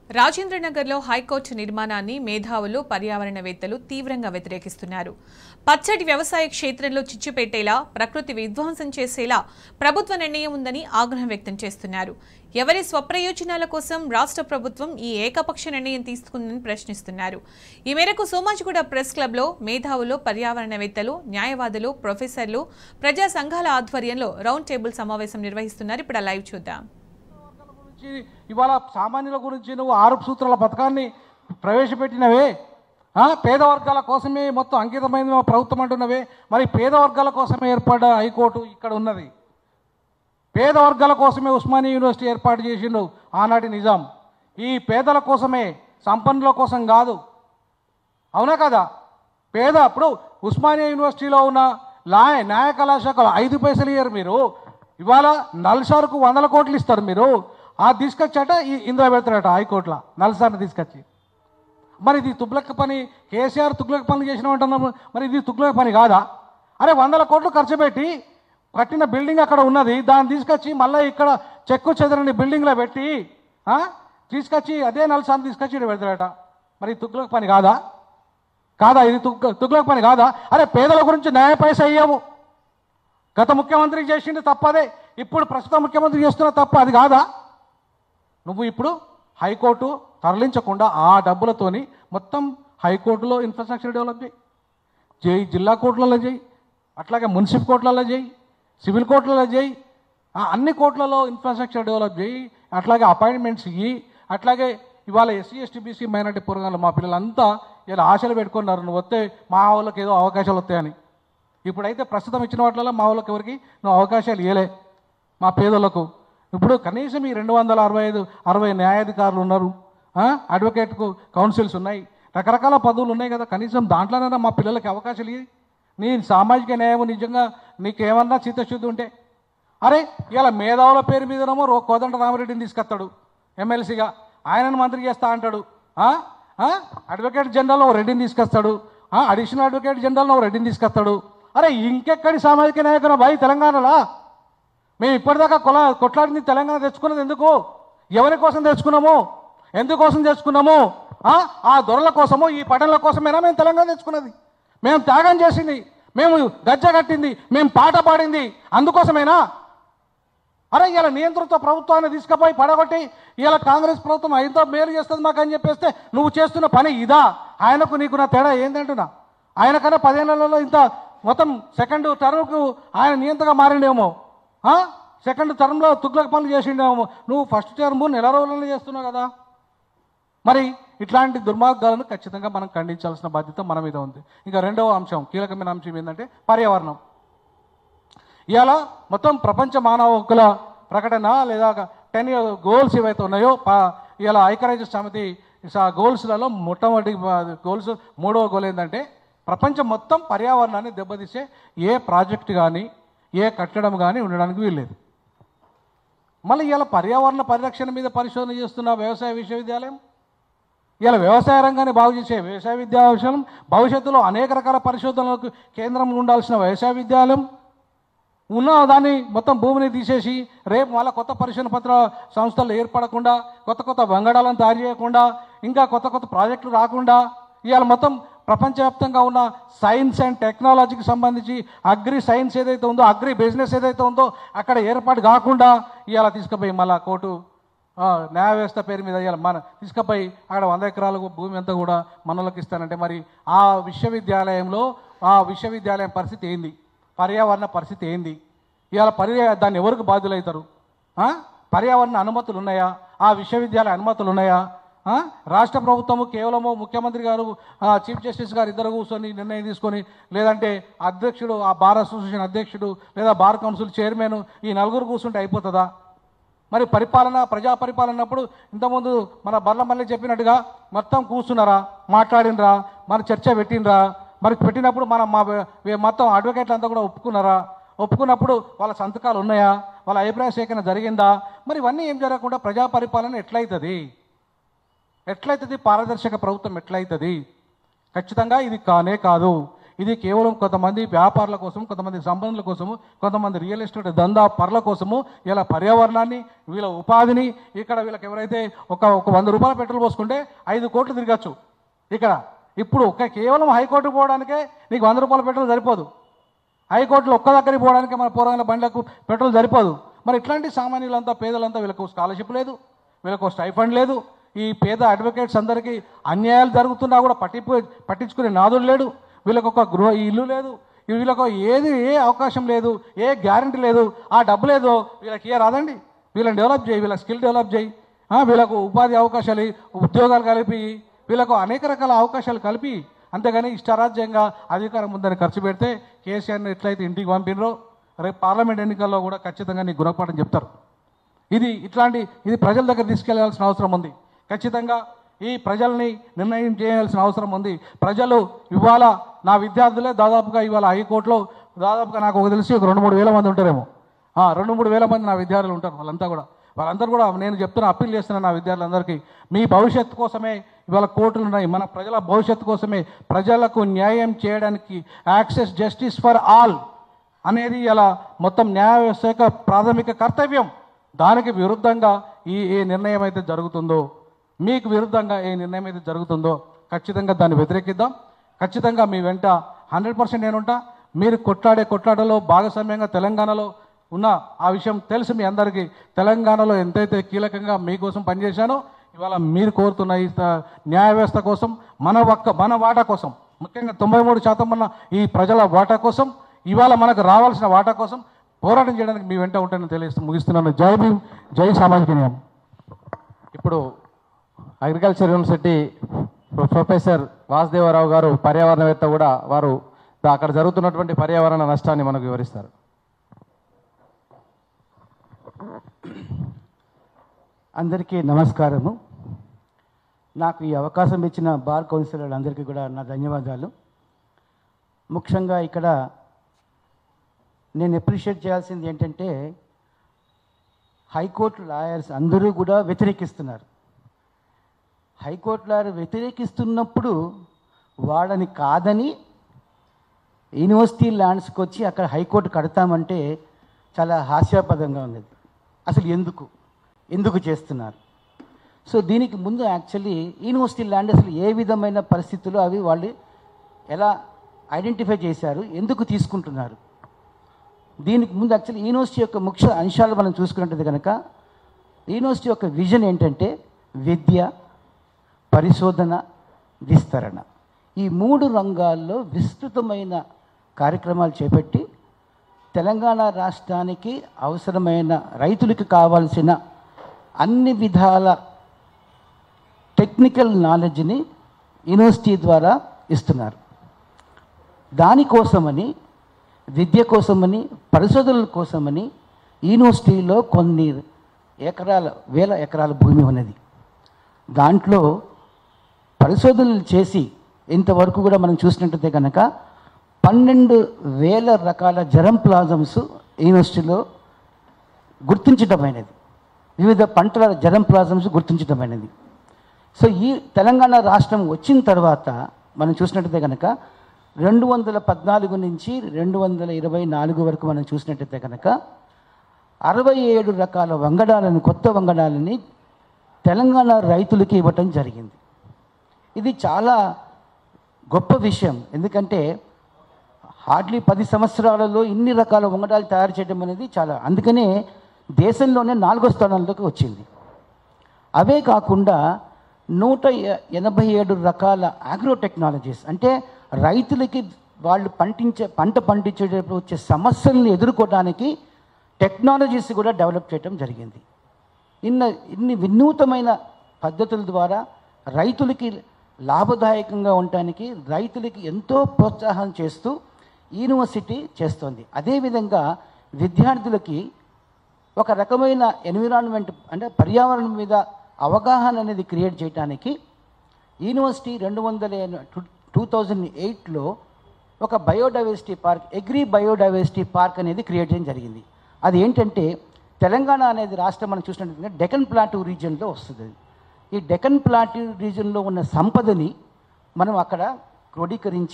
రాజేంద్రనగర్లో high court నిర్మాణాన్ని మేధావులు పర్యావరణవేత్తలు తీవ్రంగా వ్యతిరేకిస్తున్నారు పచ్చటి వ్యవసాయ క్షేత్రంలో చిచ్చు పెట్టేలా ప్రకృతి విధ్వంసం చేసేలా ప్రభుత్వ నిర్ణయం ఉందని ఆగ్రహం వ్యక్తం చేస్తున్నారు ఎవరి స్వప్రయోజనాల కోసం రాష్ట్ర ప్రభుత్వం ఈ ఏకపక్ష నిర్ణయం తీసుకుందని ప్రశ్నిస్తున్నారు ఈ మేరకు సోమాజిగూడ ప్రెస్ క్లబ్లో మేధావులు పర్యావరణవేత్తలు న్యాయవాదులు ప్రొఫెసర్లు ప్రజా సంఘాల ఆధ్వర్యంలో రౌండ్ టేబుల్ సమావేశం నిర్వహిస్తున్నారు ఇప్పుడు ఆ లైవ్ చూద్దాం గురించి ఇవాళ సామాన్యుల గురించి నువ్వు ఆరు సూత్రాల పథకాన్ని ప్రవేశపెట్టినవే ఆ, పేద వర్గాల కోసమే మొత్తం అంకితమైంది మా ప్రభుత్వం అంటున్నవే మరి పేద వర్గాల కోసమే ఏర్పడ్డ హైకోర్టు ఇక్కడ ఉన్నది పేద వర్గాల కోసమే ఉస్మానియా యూనివర్సిటీ ఏర్పాటు చేసిండు ఆనాటి నిజాం ఈ పేదల కోసమే సంపన్నుల కోసం కాదు అవునా కదా పేద ఇప్పుడు ఉస్మానియా యూనివర్సిటీలో ఉన్న లా న్యాయ కళాశాఖలో ఐదు పైసలు ఇయ్యరు మీరు ఇవాళ నల్సార్కు వందల కోట్లు ఇస్తారు మీరు ఆ తీసుకొచ్చాట ఈ ఇందులో పెడతారట హైకోర్టులో నల్సార్ని తీసుకొచ్చి మరి ఇది తుగ్లక్ పని కేసీఆర్ తుగ్లక్ పని చేసిన అంటున్నాము మరి ఇది తుగ్లక్ పని కాదా అరే వందల కోట్లు ఖర్చు పెట్టి కట్టిన బిల్డింగ్ అక్కడ ఉన్నది దాన్ని తీసుకొచ్చి మళ్ళీ ఇక్కడ చెక్కు చెదరని బిల్డింగ్లో పెట్టి ఆ, తీసుకొచ్చి అదే నల్సాన్ని తీసుకొచ్చి ఇక్కడ పెడతారట మరి ఇది తుగ్లక్ పని కాదా కాదా ఇది తుగ్ తుగ్లక్ పని కాదా అరే పేదల గురించి న్యాయ పైస అయ్యావు గత ముఖ్యమంత్రి చేసింది తప్పదే ఇప్పుడు ప్రస్తుత ముఖ్యమంత్రి చేస్తున్న తప్ప అది కాదా నువ్వు ఇప్పుడు హైకోర్టు తరలించకుండా ఆ డబ్బులతోని మొత్తం హైకోర్టులో ఇన్ఫ్రాస్ట్రక్చర్ డెవలప్ చేయి చేయి జిల్లా కోర్టులలో చేయి అట్లాగే మున్సిపల్ కోర్టులలో చేయి సివిల్ కోర్టులలో చేయి ఆ అన్ని కోర్టులలో ఇన్ఫ్రాస్ట్రక్చర్ డెవలప్ చేయి అట్లాగే అపాయింట్మెంట్స్ ఇవ్వి అట్లాగే ఇవాళ ఎస్సీ ఎస్టీ బీసీ మైనార్టీ పురగాలు మా పిల్లలంతా ఇలా ఆశలు పెట్టుకున్నారు నువ్వు వస్తే మా వాళ్ళకి ఏదో అవకాశాలు వస్తాయని ఇప్పుడైతే ప్రస్తుతం ఇచ్చిన వాటిలో మా వాళ్ళకి ఎవరికి నువ్వు అవకాశాలు ఇవ్వలే మా పేదలకు ఇప్పుడు కనీసం ఈ రెండు వందల అరవై ఐదు అరవై న్యాయాధికారులు ఉన్నారు ఆ? అడ్వకేట్కు కౌన్సిల్స్ ఉన్నాయి రకరకాల పదవులు ఉన్నాయి కదా కనీసం దాంట్లోనైనా మా పిల్లలకి అవకాశాలు ఇవ్వి నీ సామాజిక న్యాయం నిజంగా నీకేమన్నా చిత్తశుద్ధి ఉంటే అరే ఇలా మేధావుల పేరు మీదనేమో రో కోదండ రామరెడ్డిని తీసుకొస్తాడు ఎమ్మెల్సీగా ఆయనను మంత్రి చేస్తా అంటాడు ఆ? ఆ? అడ్వకేట్ జనరల్ ఓ రెడ్డిని తీసుకొస్తాడు ఆ? అడిషనల్ అడ్వకేట్ జనరల్ ఓ రెడ్డిని తీసుకొస్తాడు అరే ఇంకెక్కడి సామాజిక నాయకుల బాయ్ తెలంగాణలో మేము ఇప్పటిదాకా కొల కొట్లాడింది తెలంగాణ తెచ్చుకున్నది ఎందుకు ఎవరి కోసం తెచ్చుకున్నాము ఎందుకోసం తెచ్చుకున్నాము ఆ? ఆ దొరల కోసము ఈ పటన్ల కోసమేనా మేము తెలంగాణ తెచ్చుకున్నది మేము త్యాగం చేసింది మేము గజ్జ కట్టింది మేము పాట పాడింది అందుకోసమేనా అరే ఇలా నియంత్రిత ప్రభుత్వాన్ని తీసుకుపోయి పడగొట్టి ఇలా కాంగ్రెస్ ప్రభుత్వం ఎంతో మేలు చేస్తుంది మాకు అని చెప్పేస్తే నువ్వు చేస్తున్న పని ఇదా ఆయనకు నీకు నా తేడా ఏంటంటున్నా ఆయన కన్నా పదేళ్లలో ఇంత మొత్తం సెకండ్ టర్మ్కు ఆయన నియంతగా మారిండేమో ఆ? సెకండ్ టర్మ్లో తుగ్లక్ పనులు చేసిండేమో నువ్వు ఫస్ట్ టర్మ్ నెల రోజులలో చేస్తున్నావు కదా మరి ఇట్లాంటి దుర్మార్గాలను ఖచ్చితంగా మనం ఖండించాల్సిన బాధ్యత మన మీద ఉంది ఇంకా రెండవ అంశం కీలకమైన అంశం ఏంటంటే పర్యావరణం ఇవాళ మొత్తం ప్రపంచ మానవ హక్కుల ప్రకటన లేదా టెన్ ఇయర్ గోల్స్ ఏవైతే ఉన్నాయో పా- ఇవాళ ఐక్యరాజ్య సమితి స- గోల్స్లలో మొట్టమొదటి గోల్స్ మూడవ గోల్ ఏంటంటే ప్రపంచం మొత్తం పర్యావరణాన్ని దెబ్బతీసే ఏ ప్రాజెక్ట్ కానీ ఏ కట్టడం కానీ ఉండడానికి వీల్లేదు మళ్ళీ ఇవాళ పర్యావరణ పరిరక్షణ మీద పరిశోధన చేస్తున్న వ్యవసాయ విశ్వవిద్యాలయం ఇలా వ్యవసాయ రంగాన్ని బాగు చేసే వ్యవసాయ విద్యాలయం భవిష్యత్తులో అనేక రకాల పరిశోధనలకు కేంద్రం ఉండాల్సిన వ్యవసాయ విద్యాలయం ఉన్న దాన్ని మొత్తం భూమిని తీసేసి రేపు మళ్ళీ కొత్త పరిశోధన పత్ర సంస్థలు ఏర్పడకుండా కొత్త కొత్త వంగడాలను తయారు చేయకుండా ఇంకా కొత్త కొత్త ప్రాజెక్టులు రాకుండా ఇవాళ మొత్తం ప్రపంచవ్యాప్తంగా ఉన్న సైన్స్ అండ్ టెక్నాలజీకి సంబంధించి అగ్రి సైన్స్ ఏదైతే ఉందో అగ్రి బిజినెస్ ఏదైతే ఉందో అక్కడ ఏర్పాటు కాకుండా ఇవాళ తీసుకుపోయి మళ్ళీ కోర్టు ఆ, న్యాయ వ్యవస్థ పేరు మీద ఇవాళ మన తీసుకుపోయి అక్కడ వంద ఎకరాలకు భూమి అంతా కూడా మనలోకి ఇస్తానంటే మరి ఆ విశ్వవిద్యాలయంలో ఆ విశ్వవిద్యాలయం పరిస్థితి ఏంది పర్యావరణ పరిస్థితి ఏంది ఇవాళ పర్యా దాన్ని ఎవరికి బాధ్యులవుతారు ఆ? పర్యావరణ అనుమతులు ఉన్నాయా ఆ విశ్వవిద్యాలయ అనుమతులు ఉన్నాయా ఆ? రాష్ట్ర ప్రభుత్వము కేవలము ముఖ్యమంత్రి గారు ఆ, చీఫ్ జస్టిస్ గారు ఇద్దరు కూర్చొని నిర్ణయం తీసుకొని లేదంటే అధ్యక్షుడు ఆ బార్ అసోసియేషన్ అధ్యక్షుడు లేదా బార్ కౌన్సిల్ చైర్మన్ ఈ నలుగురు కూర్చుంటే అయిపోతుందా మరి పరిపాలన ప్రజా పరిపాలన అన్నప్పుడు ఇంతకుముందు మన బర్ల మళ్ళీ చెప్పినట్టుగా మొత్తం కూర్చున్నారా మాట్లాడినరా మన చర్చ పెట్టినరా మరి పెట్టినప్పుడు మన మా వే- మొత్తం అడ్వకేట్లు అంతా కూడా ఒప్పుకున్నారా ఒప్పుకున్నప్పుడు వాళ్ళ సంతకాలు ఉన్నాయా వాళ్ళ అభిప్రాయ సేకరణ జరిగిందా మరి ఇవన్నీ ఏం జరగకుండా ప్రజా పరిపాలన ఎట్లయితుంది ఎట్లయితుంది పారదర్శక ప్రభుత్వం ఎట్లయితుంది ఖచ్చితంగా ఇది కానే కాదు ఇది కేవలం కొంతమంది వ్యాపారుల కోసం కొంతమంది సంబంధుల కోసము కొంతమంది రియల్ ఎస్టేట్ దందా పర్ల కోసము ఇలా పర్యావరణాన్ని వీళ్ళ ఉపాధిని ఇక్కడ వీళ్ళకి ఎవరైతే ఒక ఒక వంద రూపాయల పెట్రోల్ పోసుకుంటే ఐదు కోట్లు తిరగచ్చు ఇక్కడ ఇప్పుడు ఒక కేవలం హైకోర్టుకు పోవడానికే నీకు వంద రూపాయల పెట్రోల్ సరిపోదు హైకోర్టులో ఒక్క దగ్గరికి పోవడానికి మన పోరాల బండ్లకు పెట్రోల్ సరిపోదు మరి ఇట్లాంటి సామాన్యులంతా పేదలంతా వీళ్ళకు స్కాలర్షిప్ లేదు వీళ్ళకు స్టైఫండ్ లేదు ఈ పేద అడ్వకేట్స్ అందరికీ అన్యాయాలు జరుగుతున్నా కూడా పట్టింపు పట్టించుకునే నాదుడు లేడు వీళ్ళకు ఒక గృహ ఇల్లు లేదు వీళ్ళకు ఏది ఏ అవకాశం లేదు ఏ గ్యారంటీ లేదు ఆ డబ్బు లేదో వీళ్ళకి ఏ రాదండి వీళ్ళని డెవలప్ చేయి వీళ్ళ స్కిల్ డెవలప్ చేయి ఆ, వీళ్ళకు ఉపాధి అవకాశాలు ఇయ్యి, ఉద్యోగాలు కలిపి వీళ్ళకు అనేక రకాల అవకాశాలు కలిపి అంతేగాని ఇష్టారాజ్యంగా అధికారం ఉందని ఖర్చు పెడితే కేసీఆర్ని ఎట్లయితే ఇంటికి పంపినరో రేపు పార్లమెంట్ ఎన్నికల్లో కూడా ఖచ్చితంగా నీకు గుణపాఠం చెప్తారు ఇది ఇట్లాంటి ఇది ప్రజల దగ్గర తీసుకెళ్లాల్సిన అవసరం ఉంది ఖచ్చితంగా ఈ ప్రజల్ని నిర్ణయం చేయాల్సిన అవసరం ఉంది ప్రజలు ఇవాళ నా విద్యార్థులే దాదాపుగా ఇవాళ హైకోర్టులో దాదాపుగా నాకు ఒక తెలిసి ఒక రెండు మూడు వేల మంది ఉంటారేమో ఆ, రెండు మూడు వేల మంది నా విద్యార్థులు ఉంటారు వాళ్ళంతా కూడా వాళ్ళందరూ కూడా నేను చెప్తున్నా అప్పీల్ చేస్తున్నా నా విద్యార్థులందరికీ మీ భవిష్యత్తు కోసమే ఇవాళ కోర్టులు ఉన్నాయి మన ప్రజల భవిష్యత్తు కోసమే ప్రజలకు న్యాయం చేయడానికి యాక్సెస్ జస్టిస్ ఫర్ ఆల్ అనేది ఇలా మొత్తం న్యాయ వ్యవస్థ యొక్క ప్రాథమిక కర్తవ్యం దానికి విరుద్ధంగా ఈ ఏ నిర్ణయం అయితే జరుగుతుందో మీకు విరుద్ధంగా ఏ నిర్ణయం అయితే జరుగుతుందో ఖచ్చితంగా దాన్ని వ్యతిరేకిద్దాం ఖచ్చితంగా మీ వెంట హండ్రెడ్ పర్సెంట్ నేనుంటా మీరు కొట్లాడే కొట్లాటలో భాగస్వామ్యంగా తెలంగాణలో ఉన్న ఆ విషయం తెలుసు మీ అందరికీ తెలంగాణలో ఎంతైతే కీలకంగా మీకోసం పనిచేశానో ఇవాళ మీరు కోరుతున్న ఈ త- న్యాయ వ్యవస్థ కోసం మన ఒక్క మన వాటా కోసం ముఖ్యంగా తొంభై మూడు శాతం ఉన్న ఈ ప్రజల వాటా కోసం ఇవాళ మనకు రావాల్సిన వాటా కోసం పోరాటం చేయడానికి మీ వెంట ఉంటానని తెలియస్తూ ముగిస్తున్నాను జై భీమ్ జై సామాజిక న్యాయం ఇప్పుడు agriculture university pro- professor Vasudevarao గారు పర్యావరణవేత్త కూడా వారు దా- అక్కడ జరుగుతున్నటువంటి పర్యావరణ నష్టాన్ని మనకు వివరిస్తారు అందరికీ నమస్కారము నాకు ఈ అవకాశం ఇచ్చిన బార్ కౌన్సిలర్ అందరికీ కూడా నా ధన్యవాదాలు ముఖ్యంగా ఇక్కడ నేను అప్రిషియేట్ చేయాల్సింది ఏంటంటే హైకోర్టు లాయర్స్ అందరూ కూడా వ్యతిరేకిస్తున్నారు హైకోర్టు లాయర్ వ్యతిరేకిస్తున్నప్పుడు వాళ్ళని కాదని యూనివర్సిటీ ల్యాండ్స్కి వచ్చి అక్కడ హైకోర్టు కడతామంటే చాలా హాస్యాస్పదంగా ఉంది అసలు ఎందుకు ఎందుకు చేస్తున్నారు సో దీనికి ముందు యాక్చువల్లీ యూనివర్సిటీ ల్యాండ్ అసలు ఏ విధమైన పరిస్థితుల్లో అవి వాళ్ళు ఎలా ఐడెంటిఫై చేశారు ఎందుకు తీసుకుంటున్నారు దీనికి ముందు యాక్చువల్లీ యూనివర్సిటీ యొక్క ముఖ్య అంశాలు మనం చూసుకున్నట్టు కనుక యూనివర్సిటీ యొక్క విజన్ ఏంటంటే విద్య పరిశోధన విస్తరణ ఈ మూడు రంగాల్లో విస్తృతమైన కార్యక్రమాలు చేపట్టి తెలంగాణ రాష్ట్రానికి అవసరమైన రైతులకు కావాల్సిన అన్ని విధాల టెక్నికల్ నాలెడ్జ్ని యూనివర్సిటీ ద్వారా ఇస్తున్నారు దానికోసమని విద్య కోసమని పరిశోధనల కోసమని యూనివర్సిటీలో కొన్ని ఎకరాల వేల ఎకరాల భూమి ఉన్నది దాంట్లో పరిశోధనలు చేసి ఇంతవరకు కూడా మనం చూసినట్టయితే కనుక పన్నెండు వేల రకాల జరం ప్లాజమ్స్ యూనివర్సిటీలో గుర్తించటమైనది వివిధ పంటల జరం ప్లాజమ్స్ గుర్తించటమైనది సో ఈ తెలంగాణ రాష్ట్రం వచ్చిన తర్వాత మనం చూసినట్టయితే కనుక రెండు వందల పద్నాలుగు నుంచి రెండు వందల ఇరవై నాలుగు వరకు మనం చూసినట్టయితే కనుక అరవై ఏడు రకాల వంగడాలను కొత్త వంగడాలని తెలంగాణ రైతులకి ఇవ్వటం జరిగింది ఇది చాలా గొప్ప విషయం ఎందుకంటే హార్డ్లీ పది సంవత్సరాలలో ఇన్ని రకాల వంగడాలు తయారు చేయడం అనేది చాలా అందుకనే దేశంలోనే నాలుగో స్థానంలోకి వచ్చింది అవే కాకుండా నూట ఎ- ఎనభై ఏడు రకాల ఆగ్రో టెక్నాలజీస్ అంటే రైతులకి వాళ్ళు పండించే పంట పండించేటప్పుడు వచ్చే సమస్యల్ని ఎదుర్కోవడానికి టెక్నాలజీస్ కూడా డెవలప్ చేయడం జరిగింది ఇన్న ఇన్ని వినూతమైన పద్ధతుల ద్వారా రైతులకి లాభదాయకంగా ఉండటానికి రైతులకి ఎంతో ప్రోత్సాహం చేస్తూ యూనివర్సిటీ చేస్తోంది అదేవిధంగా విద్యార్థులకి ఒక రకమైన ఎన్విరాన్మెంట్ అంటే పర్యావరణం మీద అవగాహన అనేది క్రియేట్ చేయడానికి యూనివర్సిటీ రెండు వందల టూ థౌజండ్ ఎయిట్లో ఒక biodiversity park agri biodiversity park అనేది క్రియేట్ చేయడం జరిగింది అది ఏంటంటే తెలంగాణ అనేది రాష్ట్రం మనం చూసినట్టు డెకన్ ప్లాటూ రీజియన్లో వస్తుంది అది. ఈ డెకన్ ప్లాటూ రీజియన్లో ఉన్న సంపదని మనం అక్కడ క్రోడీకరించి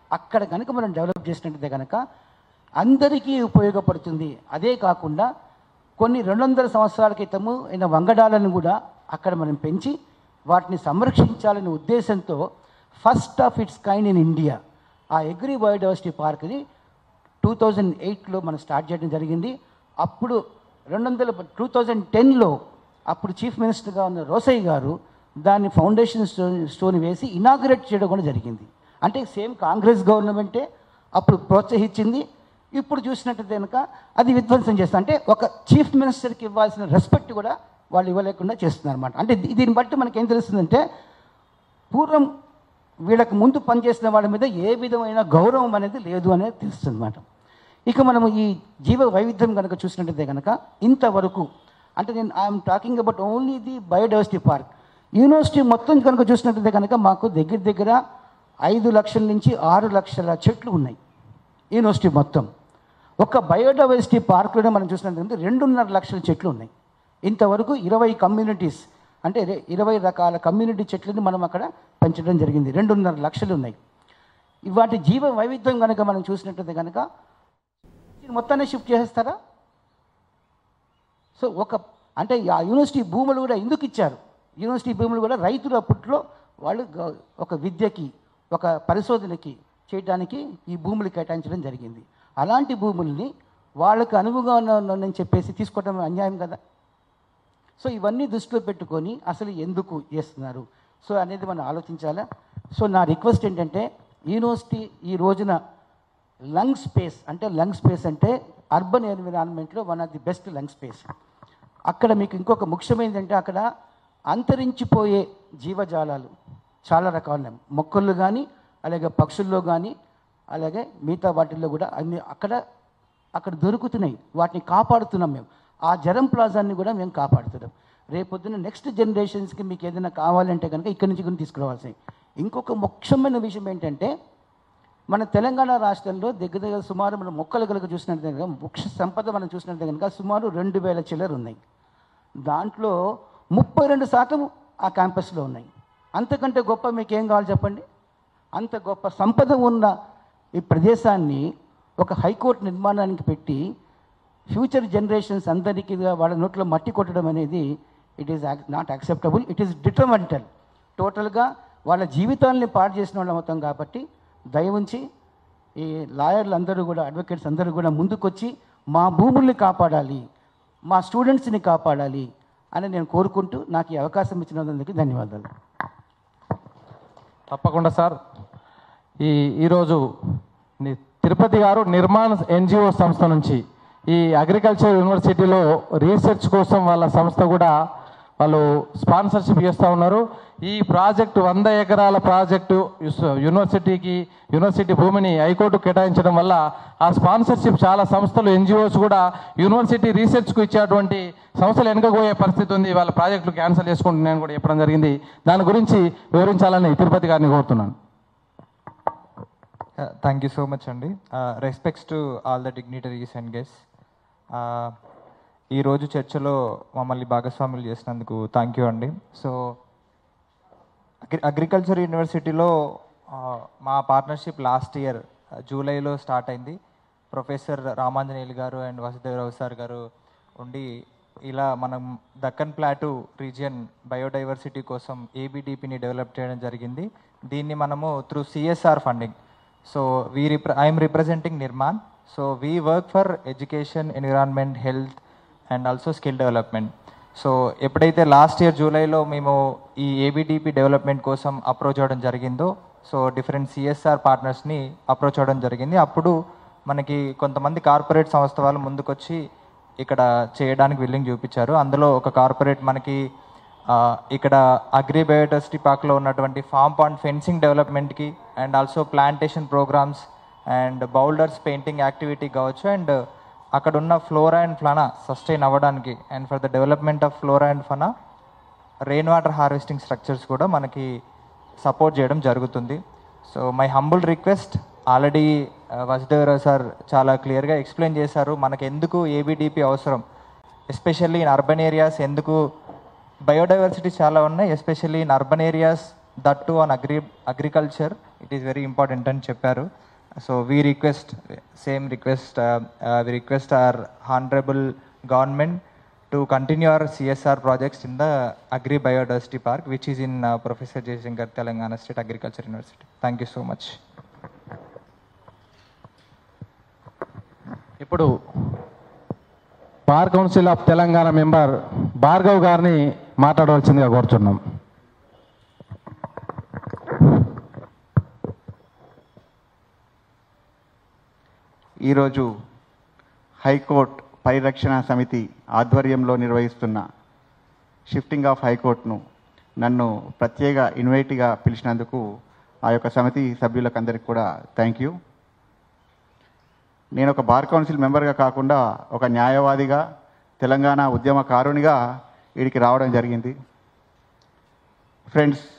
అక్కడ కనుక మనం డెవలప్ చేసినట్టయితే కనుక అందరికీ ఉపయోగపడుతుంది అదే కాకుండా కొన్ని రెండు వందల సంవత్సరాల క్రితము అయిన వంగడాలను కూడా అక్కడ మనం పెంచి వాటిని సంరక్షించాలనే ఉద్దేశంతో first of its kind in India ఆ అగ్రి బయోడైవర్సిటీ పార్క్ని టూ థౌజండ్ ఎయిట్లో మనం స్టార్ట్ చేయడం జరిగింది అప్పుడు రెండు వందల టూ థౌజండ్ టెన్లో అప్పుడు చీఫ్ మినిస్టర్గా ఉన్న రోసయ్య గారు దాన్ని ఫౌండేషన్ స్టోన్ స్టోన్ వేసి ఇనాగ్రేట్ చేయడం కూడా జరిగింది అంటే సేమ్ కాంగ్రెస్ గవర్నమెంటే అప్పుడు ప్రోత్సహించింది ఇప్పుడు చూసినట్టయితే కనుక అది విధ్వంసం చేస్తారు అంటే ఒక చీఫ్ మినిస్టర్కి ఇవ్వాల్సిన రెస్పెక్ట్ కూడా వాళ్ళు ఇవ్వలేకుండా చేస్తున్నారు అనమాట అంటే దీ- దీన్ని బట్టి మనకి ఏం తెలుస్తుందంటే పూర్వం వీళ్ళకి ముందు పనిచేసిన వాళ్ళ మీద ఏ విధమైన గౌరవం అనేది లేదు అనేది తెలుస్తుంది అనమాట ఇక మనము ఈ జీవ వైవిధ్యం కనుక చూసినట్టయితే కనుక ఇంతవరకు అంటే నేను I'm talking about only the biodiversity park university మొత్తం కనుక చూసినట్టయితే కనుక మాకు దగ్గర దగ్గర ఐదు లక్షల నుంచి ఆరు లక్షల చెట్లు ఉన్నాయి యూనివర్సిటీ మొత్తం ఒక బయోడైవర్సిటీ పార్క్లోనే మనం చూసినట్టు రెండున్నర లక్షల చెట్లు ఉన్నాయి ఇంతవరకు ఇరవై కమ్యూనిటీస్ అంటే రె- ఇరవై రకాల కమ్యూనిటీ చెట్లని మనం అక్కడ పెంచడం జరిగింది రెండున్నర లక్షలు ఉన్నాయి వాటి జీవ వైవిధ్యం కనుక మనం చూసినట్టయితే కనుక దీన్ని మొత్తాన్ని షిఫ్ట్ చేసేస్తారా సో ఒక అంటే ఆ యూనివర్సిటీ భూములు కూడా ఎందుకు ఇచ్చారు యూనివర్సిటీ భూములు కూడా రైతులు అప్పట్లో వాళ్ళు గ- ఒక విద్యకి ఒక పరిశోధనకి చేయడానికి ఈ భూములు కేటాయించడం జరిగింది అలాంటి భూముల్ని వాళ్ళకి అనువుగా ఉన్నదని చెప్పేసి తీసుకోవడం అన్యాయం కదా సో ఇవన్నీ దృష్టిలో పెట్టుకొని అసలు ఎందుకు చేస్తున్నారు సో అనేది మనం ఆలోచించాలా సో నా రిక్వెస్ట్ ఏంటంటే యూనివర్సిటీ ఈ రోజున లంగ్ స్పేస్ అంటే లంగ్ స్పేస్ అంటే అర్బన్ ఎన్విరాన్మెంట్లో one of the best lung space అక్కడ మీకు ఇంకొక ముఖ్యమైనది అంటే అక్కడ అంతరించిపోయే జీవజాలాలు చాలా రకాలు ఉన్నాయి మొక్కలు కానీ అలాగే పక్షుల్లో కానీ అలాగే మిగతా వాటిల్లో కూడా అన్ని అక్కడ అక్కడ దొరుకుతున్నాయి వాటిని కాపాడుతున్నాం మేము ఆ జరం ప్లాజాన్ని కూడా మేము కాపాడుతున్నాం రేపొద్దున నెక్స్ట్ జనరేషన్స్కి మీకు ఏదైనా కావాలంటే కనుక ఇక్కడి నుంచి కూడా తీసుకురావాల్సి ఇంకొక ముఖ్యమైన విషయం ఏంటంటే మన తెలంగాణ రాష్ట్రంలో దగ్గర దగ్గర సుమారు మనం మొక్కలు కనుక చూసినట్టు కనుక వృక్ష సంపద మనం చూసినట్టు కనుక సుమారు రెండు వేల చిల్లర ఉన్నాయి దాంట్లో ముప్పై రెండు శాతం ఆ క్యాంపస్లో ఉన్నాయి అంతకంటే గొప్ప మీకు ఏం కావాలి చెప్పండి అంత గొప్ప సంపద ఉన్న ఈ ప్రదేశాన్ని ఒక హైకోర్టు నిర్మాణానికి పెట్టి ఫ్యూచర్ జనరేషన్స్ అందరికీ వాళ్ళ నోట్లో మట్టి కొట్టడం అనేది it is not acceptable it is detrimental టోటల్గా వాళ్ళ జీవితాలని పాడు చేసిన వాళ్ళం అవుతాం కాబట్టి దయవుంచి ఈ లాయర్లు అందరూ కూడా అడ్వకేట్స్ అందరూ కూడా ముందుకొచ్చి మా భూముల్ని కాపాడాలి మా స్టూడెంట్స్ని కాపాడాలి అని నేను కోరుకుంటూ నాకు ఈ అవకాశం ఇచ్చినందుకు ధన్యవాదాలు తప్పకుండా సార్ ఈ ఈరోజు ని- తిరుపతి గారు నిర్మాణ ఎన్జిఓ సంస్థ నుంచి ఈ అగ్రికల్చర్ యూనివర్సిటీలో రీసెర్చ్ కోసం వాళ్ళ సంస్థ కూడా వాళ్ళు స్పాన్సర్షిప్ చేస్తూ ఉన్నారు ఈ ప్రాజెక్టు వంద ఎకరాల ప్రాజెక్టు యుస్- యూనివర్సిటీకి యూనివర్సిటీ భూమిని హైకోర్టు కేటాయించడం వల్ల ఆ స్పాన్సర్షిప్ చాలా సంస్థలు ఎన్జిఓస్ కూడా యూనివర్సిటీ రీసెర్చ్కు ఇచ్చేటువంటి సంస్థలు వెనుకపోయే పరిస్థితి ఉంది వాళ్ళ ప్రాజెక్టులు క్యాన్సిల్ చేసుకుంటున్నాయని కూడా చెప్పడం జరిగింది దాని గురించి వివరించాలని తిరుపతి గారిని కోరుతున్నాను థ్యాంక్ యూ సో మచ్ అండి respects to all the dignitaries and guests ఈరోజు చర్చలో మమ్మల్ని భాగస్వాములు చేసినందుకు థ్యాంక్ యూ అండి సో అగ్రి అగ్రికల్చర్ యూనివర్సిటీలో ఆ, మా పార్ట్నర్షిప్ లాస్ట్ ఇయర్ జూలైలో స్టార్ట్ అయింది ప్రొఫెసర్ రామాంజనేయులు గారు అండ్ వసుదేవరావు సార్ గారు ఉండి ఇలా మనం దక్కన్ ప్లాటు రీజియన్ బయోడైవర్సిటీ కోసం ఏబిడిపిని డెవలప్ చేయడం జరిగింది దీన్ని మనము through CSR funding so we రిప్ర I'm representing Nirman so we work for education environment health and also skill development so ఎప్పుడైతే లాస్ట్ ఇయర్ జూలైలో మేము ఈ ఏబిడిపి డెవలప్మెంట్ కోసం అప్రోచ్ అవ్వడం జరిగిందో సో డిఫరెంట్ సిఎస్ఆర్ పార్ట్నర్స్ని అప్రోచ్ అవ్వడం జరిగింది అప్పుడు మనకి కొంతమంది కార్పొరేట్ సంస్థ వాళ్ళు ముందుకొచ్చి ఇక్కడ చేయడానికి విల్లింగ్ చూపించారు అందులో ఒక కార్పొరేట్ మనకి ఆ, ఇక్కడ అగ్రి బయోడైవర్సిటీ పార్క్లో ఉన్నటువంటి ఫామ్ పాండ్ ఫెన్సింగ్ డెవలప్మెంట్కి and also plantation programmes and boulders painting activity కావచ్చు అండ్ అక్కడ ఉన్న ఫ్లోరా అండ్ ఫ్లనా సస్టైన్ అవ్వడానికి and for the development of flora and fauna rain water harvesting structures కూడా మనకి సపోర్ట్ చేయడం జరుగుతుంది so my humble request already Vasudevarao sir చాలా క్లియర్గా ఎక్స్ప్లెయిన్ చేశారు మనకు ఎందుకు ఏబిడిపి అవసరం ఎస్పెషల్లీ ఇన్ అర్బన్ ఏరియాస్ ఎందుకు బయోడైవర్సిటీ చాలా ఉన్నాయి especially in urban areas that to on agri agriculture it is very important అని చెప్పారు so we request same request we request our honourable government to continue our CSR projects in the agri biodiversity park which is in professor Jayashankar Telangana state agriculture university thank you so much ఇప్పుడు bar council of Telangana member Bhargav గారిని మాట్లాడవలసిందిగా కోరుచున్నాం ఈరోజు high court పరిరక్షణ సమితి ఆధ్వర్యంలో నిర్వహిస్తున్న shifting of హైకోర్టును నన్ను ప్రత్యేక ఇన్వైట్గా పిలిచినందుకు ఆ యొక్క సమితి సభ్యులకు అందరికీ కూడా థ్యాంక్ యూ నేను ఒక బార్ కౌన్సిల్ మెంబర్గా కాకుండా ఒక న్యాయవాదిగా తెలంగాణ ఉద్యమకారునిగా వీడికి రావడం జరిగింది ఫ్రెండ్స్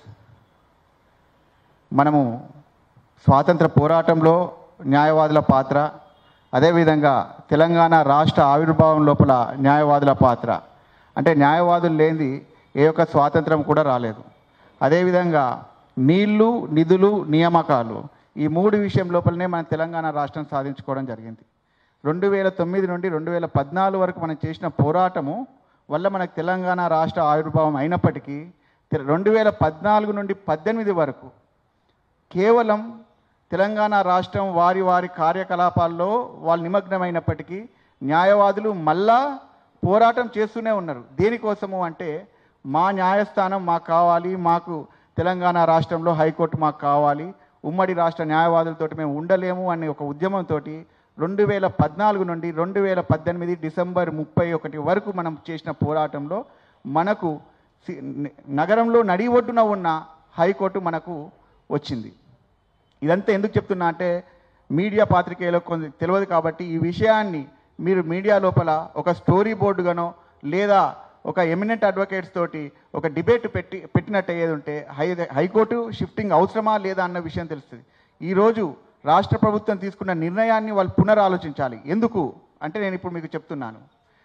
మనము స్వాతంత్ర పోరాటంలో న్యాయవాదుల పాత్ర అదేవిధంగా తెలంగాణ రాష్ట్ర ఆవిర్భావం లోపల న్యాయవాదుల పాత్ర అంటే న్యాయవాదులు లేనిది ఏ ఒక్క స్వాతంత్రం కూడా రాలేదు అదేవిధంగా నీళ్లు నిధులు నియామకాలు ఈ మూడు విషయం లోపలనే మనం తెలంగాణ రాష్ట్రం సాధించుకోవడం జరిగింది రెండు వేల తొమ్మిది నుండి రెండు వేల పద్నాలుగు వరకు మనం చేసిన పోరాటము వల్ల మనకు తెలంగాణ రాష్ట్ర ఆవిర్భావం అయినప్పటికీ తె- రెండు వేల పద్నాలుగు నుండి పద్దెనిమిది వరకు కేవలం తెలంగాణ రాష్ట్రం వారి వారి కార్యకలాపాల్లో వాళ్ళు నిమగ్నమైనప్పటికీ న్యాయవాదులు మళ్ళా పోరాటం చేస్తూనే ఉన్నారు దేనికోసము అంటే మా న్యాయస్థానం మాకు కావాలి మాకు తెలంగాణ రాష్ట్రంలో హైకోర్టు మాకు కావాలి ఉమ్మడి రాష్ట్ర న్యాయవాదులతోటి మేము ఉండలేము అనే ఒక ఉద్యమంతో రెండు వేల పద్నాలుగు నుండి రెండు వేల పద్దెనిమిది డిసెంబర్ ముప్పై ఒకటి వరకు మనం చేసిన పోరాటంలో మనకు సి- న- నగరంలో నడి ఒడ్డున ఉన్న హైకోర్టు మనకు వచ్చింది ఇదంతా ఎందుకు చెప్తున్నా అంటే మీడియా పాత్రికేయులకు కొంచెం తెలియదు కాబట్టి ఈ విషయాన్ని మీరు మీడియా లోపల ఒక స్టోరీ బోర్డుగానో లేదా ఒక ఎమినెంట్ అడ్వకేట్స్ తోటి ఒక డిబేట్ పెట్టి పెట్టినట్టు అయ్యేది ఉంటే హై హైకోర్టు షిఫ్టింగ్ అవసరమా లేదా అన్న విషయం తెలుస్తుంది ఈరోజు రాష్ట్ర ప్రభుత్వం తీసుకున్న నిర్ణయాన్ని వాళ్ళు పునరాలోచించాలి ఎందుకు అంటే నేను ఇప్పుడు మీకు చెప్తున్నాను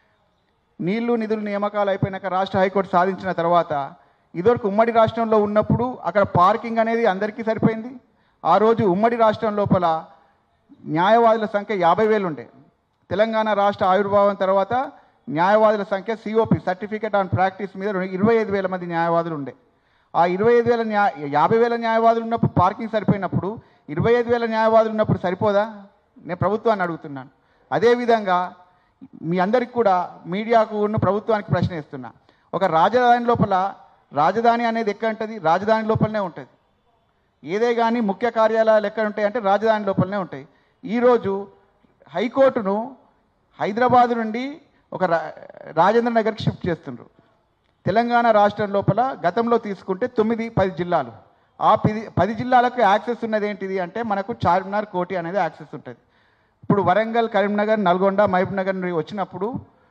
నీళ్లు నిధులు నియామకాలు అయిపోయినాక రాష్ట్ర హైకోర్టు సాధించిన తర్వాత ఇదివరకు ఉమ్మడి రాష్ట్రంలో ఉన్నప్పుడు అక్కడ పార్కింగ్ అనేది అందరికీ సరిపోయింది ఆ రోజు ఉమ్మడి రాష్ట్రం లోపల న్యాయవాదుల సంఖ్య యాభై వేలు ఉండే తెలంగాణ రాష్ట్ర ఆవిర్భావం తర్వాత న్యాయవాదుల సంఖ్య సిఓపి సర్టిఫికేట్ ఆన్ ప్రాక్టీస్ మీద రెండు- ఇరవై ఐదు వేల మంది న్యాయవాదులు ఉండే ఆ ఇరవై ఐదు వేల న్యాయ యాభై వేల న్యాయవాదులు ఉన్నప్పుడు పార్కింగ్ సరిపోయినప్పుడు ఇరవై ఐదు వేల న్యాయవాదులు ఉన్నప్పుడు సరిపోదా నేను ప్రభుత్వాన్ని అడుగుతున్నాను అదేవిధంగా మీ అందరికి కూడా మీడియాకు ఉన్న ప్రభుత్వానికి ప్రశ్న ఇస్తున్నా ఒక రాజధాని లోపల రాజధాని అనేది ఎక్కడ ఉంటుంది రాజధాని లోపలనే ఉంటుంది ఏదే కానీ ముఖ్య కార్యాలయాలు ఎక్కడ ఉంటాయి అంటే రాజధాని లోపలనే ఉంటాయి ఈరోజు హైకోర్టును హైదరాబాద్ నుండి ఒక రా రాజేంద్ర నగర్కి షిఫ్ట్ చేస్తుండ్రు తెలంగాణ రాష్ట్రం లోపల గతంలో తీసుకుంటే తొమ్మిది పది జిల్లాలు ఆ పది పది జిల్లాలకు యాక్సెస్ ఉన్నది ఏంటిది అంటే మనకు చార్మినార్ కోటి అనేది యాక్సెస్ ఉంటుంది ఇప్పుడు వరంగల్ కరీంనగర్ నల్గొండ మహబూబ్ నగర్ నుండి వచ్చినప్పుడు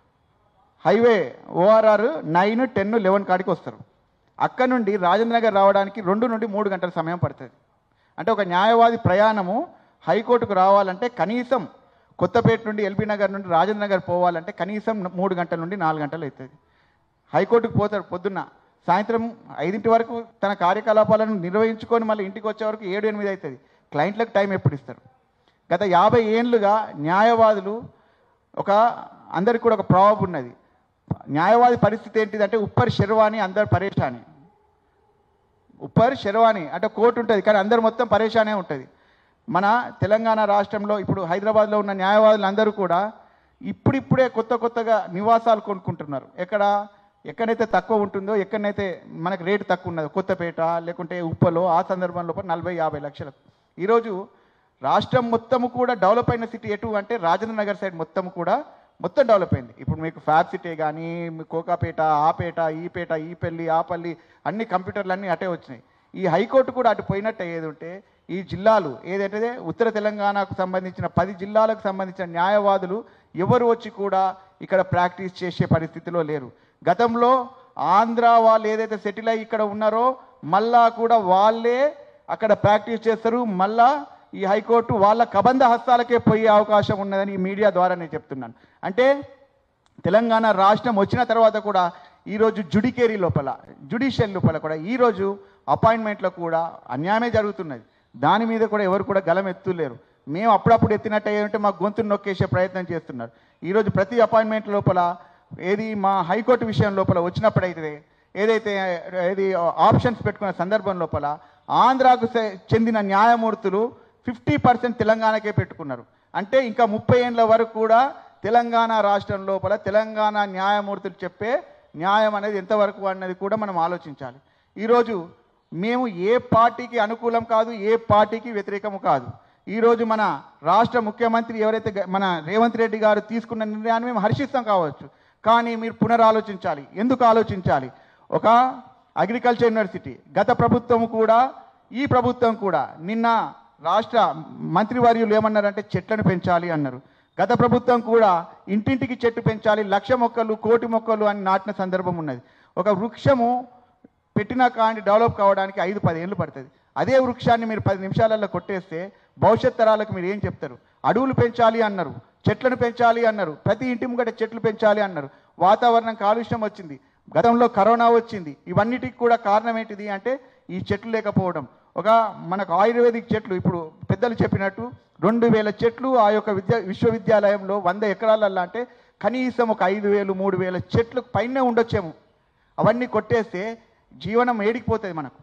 highway ORR nine ten eleven కాడికి వస్తారు అక్కడ నుండి రాజేంద్ర నగర్ రావడానికి రెండు నుండి మూడు గంటల సమయం పడుతుంది అంటే ఒక న్యాయవాది ప్రయాణము హైకోర్టుకు రావాలంటే కనీసం కొత్తపేట నుండి ఎల్బీ నగర్ నుండి రాజేంద్ర నగర్ పోవాలంటే కనీసం మూడు గంటల నుండి నాలుగు గంటలు అవుతుంది హైకోర్టుకు పోతాడు పొద్దున్న సాయంత్రం ఐదింటి వరకు తన కార్యకలాపాలను నిర్వహించుకొని మళ్ళీ ఇంటికి వచ్చే వరకు ఏడు ఎనిమిది అవుతుంది క్లయింట్లకు టైం ఎప్పుడు ఇస్తారు గత యాభై ఏళ్ళుగా న్యాయవాదులు ఒక అందరికి కూడా ఒక ప్రాబ్ ఉన్నది న్యాయవాది పరిస్థితి ఏంటిదంటే ఉప్పర్ శర్వాణి అందరు పరేషాని ఉప్పర్ శర్వాణి అంటే కోర్టు ఉంటుంది కానీ అందరు మొత్తం పరేషానే ఉంటుంది మన తెలంగాణ రాష్ట్రంలో ఇప్పుడు హైదరాబాద్లో ఉన్న న్యాయవాదులు అందరూ కూడా ఇప్పుడిప్పుడే కొత్త కొత్తగా నివాసాలు కొనుక్కుంటున్నారు ఎక్కడ ఎక్కడైతే తక్కువ ఉంటుందో ఎక్కడైతే మనకు రేటు తక్కువ ఉన్నదో కొత్తపేట లేకుంటే ఉప్పలో ఆ సందర్భంలో నలభై యాభై లక్షలకు ఈరోజు రాష్ట్రం మొత్తము కూడా డెవలప్ అయిన సిటీ ఎటు అంటే రాజేంద్ర నగర్ సైడ్ మొత్తం కూడా మొత్తం డెవలప్ అయింది ఇప్పుడు మీకు ఫ్యాబ్ సిటీ కానీ మీ కోకాపేట ఆ పేట ఈ పేట ఈ పెళ్ళి ఆ పల్లి అన్ని కంప్యూటర్లు అన్నీ అటే వచ్చినాయి ఈ హైకోర్టు కూడా అటు పోయినట్టు అయ్యేది ఉంటే ఈ జిల్లాలు ఏదైతే ఉత్తర తెలంగాణకు సంబంధించిన పది జిల్లాలకు సంబంధించిన న్యాయవాదులు ఎవరు వచ్చి కూడా ఇక్కడ ప్రాక్టీస్ చేసే పరిస్థితిలో లేరు గతంలో ఆంధ్ర వాళ్ళు ఏదైతే సెటిల్ అయ్యి ఇక్కడ ఉన్నారో మళ్ళా కూడా వాళ్ళే అక్కడ ప్రాక్టీస్ చేస్తారు మళ్ళా ఈ హైకోర్టు వాళ్ళ కబంధ హస్తాలకే పోయే అవకాశం ఉన్నదని ఈ మీడియా ద్వారా నేను చెప్తున్నాను అంటే తెలంగాణ రాష్ట్రం వచ్చిన తర్వాత కూడా ఈరోజు జుడికేరీ లోపల జుడిషియల్ లోపల కూడా ఈరోజు అపాయింట్మెంట్లో కూడా అన్యాయమే జరుగుతున్నది దాని మీద కూడా ఎవరు కూడా గలం ఎత్తులేరు మేము అప్పుడప్పుడు ఎత్తినట్టు అయ్యంటే మా గొంతును నొక్కేసే ప్రయత్నం చేస్తున్నారు ఈరోజు ప్రతి అపాయింట్మెంట్ లోపల ఏది మా హైకోర్టు విషయం లోపల వచ్చినప్పుడైతే ఏదైతే ఏది ఆప్షన్స్ పెట్టుకున్న సందర్భం లోపల ఆంధ్రాకు చె- చెందిన న్యాయమూర్తులు ఫిఫ్టీ పర్సెంట్ తెలంగాణకే పెట్టుకున్నారు అంటే ఇంకా ముప్పై ఏండ్ల వరకు కూడా తెలంగాణ రాష్ట్రం లోపల తెలంగాణ న్యాయమూర్తులు చెప్పే న్యాయం అనేది ఎంతవరకు అన్నది కూడా మనం ఆలోచించాలి ఈరోజు మేము ఏ పార్టీకి అనుకూలం కాదు ఏ పార్టీకి వ్యతిరేకము కాదు ఈరోజు మన రాష్ట్ర ముఖ్యమంత్రి ఎవరైతే గ- మన రేవంత్ రెడ్డి గారు తీసుకున్న నిర్ణయాన్ని మేము హర్షిస్తాం కావచ్చు కానీ మీరు పునరాలోచించాలి ఎందుకు ఆలోచించాలి ఒక అగ్రికల్చర్ యూనివర్సిటీ గత ప్రభుత్వం కూడా ఈ ప్రభుత్వం కూడా నిన్న రాష్ట్ర మంత్రివర్యులు ఏమన్నారంటే చెట్లను పెంచాలి అన్నారు గత ప్రభుత్వం కూడా ఇంటింటికి చెట్టు పెంచాలి లక్ష మొక్కలు కోటి మొక్కలు అని నాటిన సందర్భం ఉన్నది ఒక వృక్షము పెట్టినా కానీ డెవలప్ కావడానికి ఐదు పది ఏళ్ళు పడుతుంది అదే వృక్షాన్ని మీరు పది నిమిషాలలో కొట్టేస్తే భవిష్యత్ తరాలకు మీరు ఏం చెప్తారు అడవులు పెంచాలి అన్నారు చెట్లను పెంచాలి అన్నారు ప్రతి ఇంటి ముంగట చెట్లు పెంచాలి అన్నారు వాతావరణం కాలుష్యం వచ్చింది గతంలో కరోనా వచ్చింది ఇవన్నిటికి కూడా కారణం ఏంటిది అంటే ఈ చెట్లు లేకపోవడం ఒక మనకు ఆయుర్వేదిక్ చెట్లు ఇప్పుడు పెద్దలు చెప్పినట్టు రెండు వేల చెట్లు ఆ యొక్క విద్యా విశ్వవిద్యాలయంలో వంద ఎకరాలల్లా అంటే కనీసం ఒక ఐదు వేలు మూడు వేల చెట్లు పైనే ఉండొచ్చేమో అవన్నీ కొట్టేస్తే జీవనం ఏడికిపోతుంది మనకు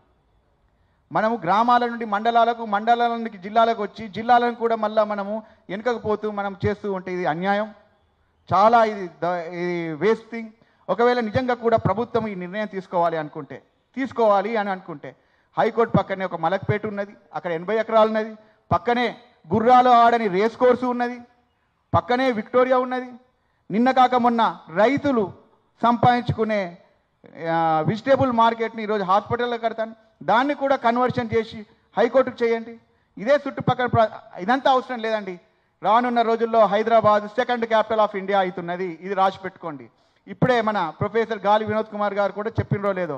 మనము గ్రామాల నుండి మండలాలకు మండలాల నుండి జిల్లాలకు వచ్చి జిల్లాలను కూడా మళ్ళీ మనము వెనుకకు పోతూ మనం చేస్తూ ఉంటే ఇది అన్యాయం చాలా ఇది ద- ఇది వేస్ట్ థింగ్ ఒకవేళ నిజంగా కూడా ప్రభుత్వం ఈ నిర్ణయం తీసుకోవాలి అనుకుంటే తీసుకోవాలి అని అనుకుంటే హైకోర్టు పక్కనే ఒక మలక్పేట ఉన్నది అక్కడ ఎనభై ఎకరాలు ఉన్నది పక్కనే గుర్రాలు ఆడని రేస్ కోర్సు ఉన్నది పక్కనే విక్టోరియా ఉన్నది నిన్న కాక మొన్న రైతులు సంపాదించుకునే వెజిటేబుల్ మార్కెట్ని ఈరోజు హాస్పిటల్లో కడతాను దాన్ని కూడా కన్వర్షన్ చేసి హైకోర్టుకు చేయండి ఇదే చుట్టుపక్కల ప్ర- ఇదంతా అవసరం లేదండి రానున్న రోజుల్లో Hyderabad second capital of India అవుతున్నది ఇది రాసి పెట్టుకోండి ఇప్పుడే మన ప్రొఫెసర్ గాలి వినోద్ కుమార్ గారు కూడా చెప్పినరో లేదో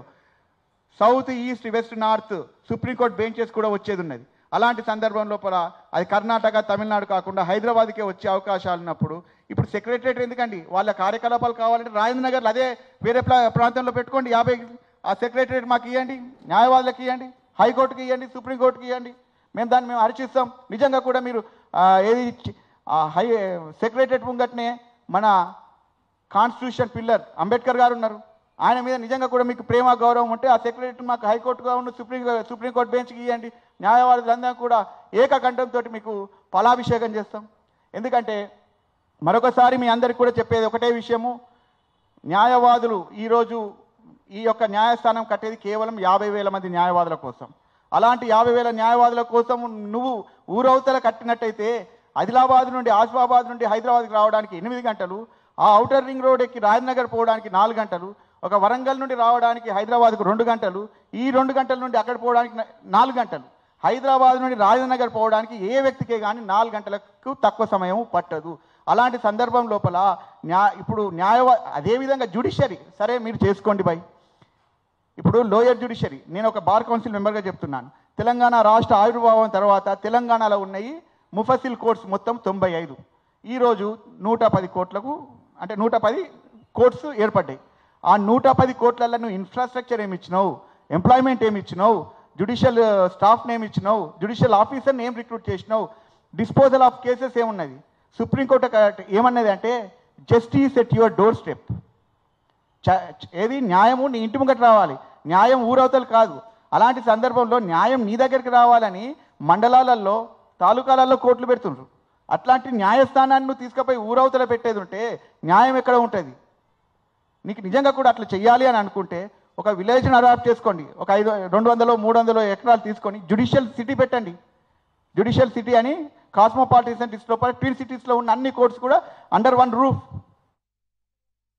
south east west north supreme court benches కూడా వచ్చేది ఉన్నది అలాంటి సందర్భం లోపల అది కర్ణాటక తమిళనాడు కాకుండా హైదరాబాద్కే వచ్చే అవకాశాలు ఉన్నప్పుడు ఇప్పుడు సెక్రటరేట్ ఎందుకండి వాళ్ళ కార్యకలాపాలు కావాలంటే రాజేంద్ర నగర్లో అదే వేరే ప్రా- ప్రాంతంలో పెట్టుకోండి యాభై ఆ సెక్రటరేట్ మాకు ఇవ్వండి న్యాయవాదులకు ఇవ్వండి హైకోర్టుకి ఇవ్వండి సుప్రీంకోర్టుకి ఇవ్వండి మేము దాన్ని మేము హర్షిస్తాం నిజంగా కూడా మీరు ఆ, ఏది చి- ఆ హై సెక్రటరేట్ ముంగట్నే మన కాన్స్టిట్యూషన్ పిల్లర్ అంబేద్కర్ గారు ఉన్నారు ఆయన మీద నిజంగా కూడా మీకు ప్రేమ గౌరవం ఉంటే ఆ సెక్రటరీ మాకు హైకోర్టుగా ఉన్న సుప్రీం సుప్రీంకోర్టు బెంచ్కి ఇవ్వండి న్యాయవాదులందరూ కూడా ఏకకంఠంతో మీకు ఫలాభిషేకం చేస్తాం ఎందుకంటే మరొకసారి మీ అందరికి కూడా చెప్పేది ఒకటే విషయము న్యాయవాదులు ఈరోజు ఈ యొక్క న్యాయస్థానం కట్టేది కేవలం యాభై వేల మంది న్యాయవాదుల కోసం అలాంటి యాభై వేల న్యాయవాదుల కోసం నువ్వు ఊరవతల కట్టినట్టయితే ఆదిలాబాద్ నుండి ఆసిఫాబాద్ నుండి హైదరాబాద్కి రావడానికి ఎనిమిది గంటలు ఆ ఔటర్ రింగ్ రోడ్ ఎక్కి రాజనగర్ పోవడానికి నాలుగు గంటలు ఒక వరంగల్ నుండి రావడానికి హైదరాబాద్కు రెండు గంటలు ఈ రెండు గంటల నుండి అక్కడ పోవడానికి నా- నాలుగు గంటలు హైదరాబాద్ నుండి రాజనగర్ పోవడానికి ఏ వ్యక్తికే కానీ నాలుగు గంటలకు తక్కువ సమయం పట్టదు అలాంటి సందర్భం లోపల న్యా ఇప్పుడు న్యాయవా అదేవిధంగా జ్యుడిషియరీ సరే మీరు చేసుకోండి బై ఇప్పుడు లోయర్ జ్యుడిషియరీ నేను ఒక బార్ కౌన్సిల్ మెంబర్గా చెప్తున్నాను తెలంగాణ రాష్ట్ర ఆవిర్భావం తర్వాత తెలంగాణలో ఉన్నాయి ముఫసిల్ కోర్ట్స్ మొత్తం తొంభై ఐదు ఈరోజు నూట పది కోట్లకు అంటే నూట పది కోర్ట్స్ ఏర్పడ్డాయి ఆ నూట పది కోట్లలో నువ్వు ఇన్ఫ్రాస్ట్రక్చర్ ఏమి ఇచ్చినావు ఎంప్లాయ్మెంట్ ఏమి ఇచ్చినావు జుడిషియల్ స్టాఫ్ని ఏమి ఇచ్చినావు జుడిషియల్ ఆఫీసర్ని ఏం రిక్రూట్ చేసినావు డిస్పోజల్ ఆఫ్ కేసెస్ ఏమున్నది సుప్రీంకోర్టు ఒక- ఏమన్నది అంటే justice at your doorstep చ- చ- ఏది న్యాయము నీ ఇంటి ముంగట రావాలి న్యాయం ఊరవతలు కాదు అలాంటి సందర్భంలో న్యాయం నీ దగ్గరికి రావాలని మండలాలలో తాలూకాలలో కోర్టులు పెడుతుండ్రు అట్లాంటి న్యాయస్థానాన్ని నువ్వు తీసుకుపోయి ఊరవతల పెట్టేది ఉంటే న్యాయం ఎక్కడ ఉంటుంది నీకు నిజంగా కూడా అట్లా చెయ్యాలి అని అనుకుంటే ఒక విలేజ్ని అడాప్ట్ చేసుకోండి ఒక ఐదు రెండు వందలు మూడు వందలు ఎకరాలు తీసుకొని జుడిషియల్ సిటీ పెట్టండి జుడిషియల్ సిటీ అని కాస్మోపాలిటిషన్ డిస్ట్రిక్ట్ లోపల ట్విన్ సిటీస్లో ఉన్న అన్ని కోర్ట్స్ కూడా అండర్ వన్ రూఫ్